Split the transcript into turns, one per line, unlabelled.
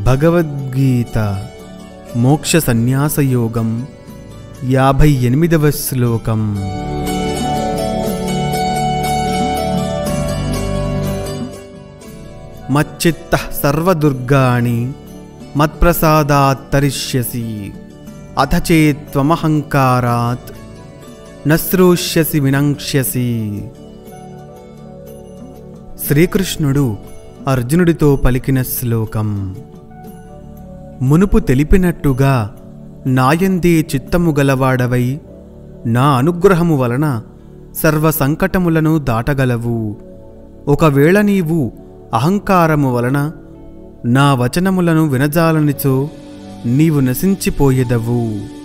భగవద్గీత మోక్ష సన్యాసయోగం యాభై ఎనిమిదవ శ్లోకం మచ్చిత్త సర్వదుర్గాణి మత్ప్రసాదాత్ తరిష్యసి అథ చేత్వమహంకారాత్ నశ్రూష్యసి వినంక్ష్యసి శ్రీకృష్ణుడు అర్జునుడితో పలికిన శ్లోకం మునుపు తెలిపినట్టుగా నాయందే చిత్తము గలవాడవై నా అనుగ్రహము వలన సర్వ సంకటములను దాటగలవు ఒకవేళ నీవు అహంకారము వలన నా వచనములను వినజాలనిచో నీవు నశించిపోయెదవు